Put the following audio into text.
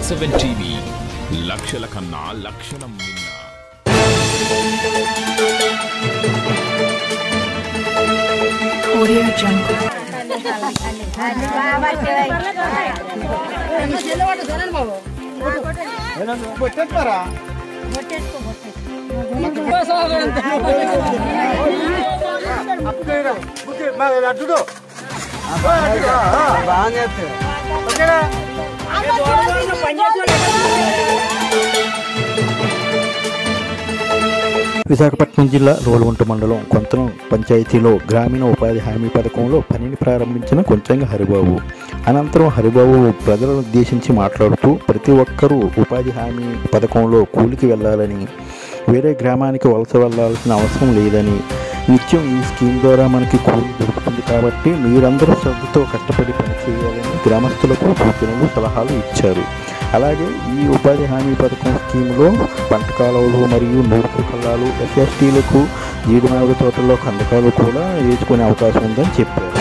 Seven TV లక్షల కన్నా లక్షణం మిన్న Audio Jungle. విశాఖపట్నం జిల్లా రోలుగుంట మండలం కొంతనం పంచాయతీలో గ్రామీణ ఉపాధి హామీ పథకంలో పనిని ప్రారంభించిన కొంచెంగా హరిబాబు అనంతరం హరిబాబు ప్రజలను ఉద్దేశించి మాట్లాడుతూ ప్రతి ఒక్కరూ ఉపాధి హామీ పథకంలో కూలికి వెళ్ళాలని వేరే గ్రామానికి వలస వెళ్ళాల్సిన అవసరం లేదని నిత్యం ఈ స్కీమ్ ద్వారా మనకి కూలి దొరుకుతుంది కాబట్టి మీరందరూ శ్రద్ధతో కష్టపడి పని చేయాలని గ్రామస్తులకు సూచనలు సలహాలు ఇచ్చారు అలాగే ఈ ఉపాధి హామీ పథకం స్కీమ్లో పంట కాలువలు మరియు నూర్పు కళ్ళాలు ఎస్ఎస్టీలకు జీడిమావిడి తోటల్లో కందకాలు కూడా వేసుకునే అవకాశం ఉందని చెప్పారు